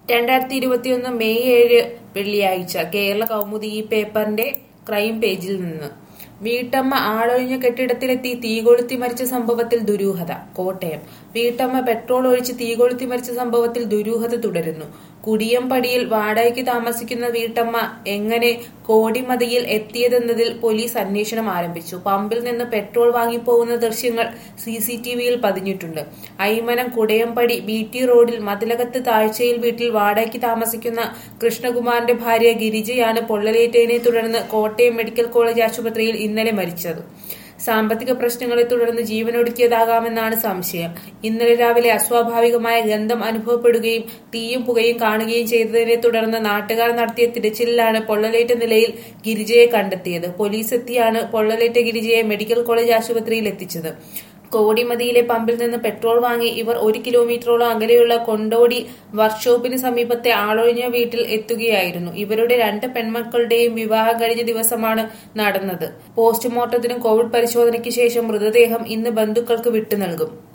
രണ്ടായിരത്തി ഇരുപത്തിയൊന്ന് മെയ് ഏഴ് വെള്ളിയാഴ്ച കേരള കൗമുദി ഈ പേപ്പറിന്റെ ക്രൈം പേജിൽ നിന്ന് വീട്ടമ്മ ആളൊഴിഞ്ഞ കെട്ടിടത്തിലെത്തി തീകൊളുത്തി മരിച്ച സംഭവത്തിൽ ദുരൂഹത കോട്ടയം വീട്ടമ്മ പെട്രോൾ ഒഴിച്ച് തീകൊളുത്തി മരിച്ച സംഭവത്തിൽ ദുരൂഹത തുടരുന്നു കുടിയമ്പടിയിൽ വാടകയ്ക്ക് താമസിക്കുന്ന വീട്ടമ്മ എങ്ങനെ കോടിമതിയിൽ എത്തിയതെന്നതിൽ പോലീസ് അന്വേഷണം ആരംഭിച്ചു പമ്പിൽ നിന്ന് പെട്രോൾ വാങ്ങിപ്പോകുന്ന ദൃശ്യങ്ങൾ സി സി ടി വിയിൽ പതിഞ്ഞിട്ടുണ്ട് ഐമനം കുടയമ്പടി ബി ടി റോഡിൽ മതിലകത്ത് താഴ്ചയിൽ വീട്ടിൽ വാടകയ്ക്ക് താമസിക്കുന്ന കൃഷ്ണകുമാറിന്റെ ഭാര്യ ഗിരിജയാണ് പൊള്ളലേറ്റതിനെ തുടർന്ന് കോട്ടയം മെഡിക്കൽ കോളേജ് ആശുപത്രിയിൽ ഇന്നലെ മരിച്ചത് സാമ്പത്തിക പ്രശ്നങ്ങളെ തുടർന്ന് ജീവനൊടുക്കിയതാകാമെന്നാണ് സംശയം ഇന്നലെ രാവിലെ അസ്വാഭാവികമായ ഗന്ധം അനുഭവപ്പെടുകയും തീയും പുകയും കാണുകയും ചെയ്തതിനെ തുടർന്ന് നാട്ടുകാർ നടത്തിയ തിരച്ചിലിലാണ് പൊള്ളലേറ്റ നിലയിൽ ഗിരിജയെ കണ്ടെത്തിയത് പോലീസ് എത്തിയാണ് പൊള്ളലേറ്റ ഗിരിജയെ മെഡിക്കൽ കോളേജ് ആശുപത്രിയിൽ എത്തിച്ചത് കോടിമതിയിലെ പമ്പിൽ നിന്ന് പെട്രോൾ വാങ്ങി ഇവർ ഒരു കിലോമീറ്ററോളം അകലെയുള്ള കൊണ്ടോടി വർക്ക്ഷോപ്പിന് സമീപത്തെ ആളൊഴിഞ്ഞ വീട്ടിൽ എത്തുകയായിരുന്നു ഇവരുടെ രണ്ട് പെൺമക്കളുടെയും വിവാഹം കഴിഞ്ഞ ദിവസമാണ് നടന്നത് പോസ്റ്റ്മോർട്ടത്തിനും കോവിഡ് പരിശോധനയ്ക്ക് ശേഷം മൃതദേഹം ഇന്ന് ബന്ധുക്കൾക്ക് വിട്ടു നൽകും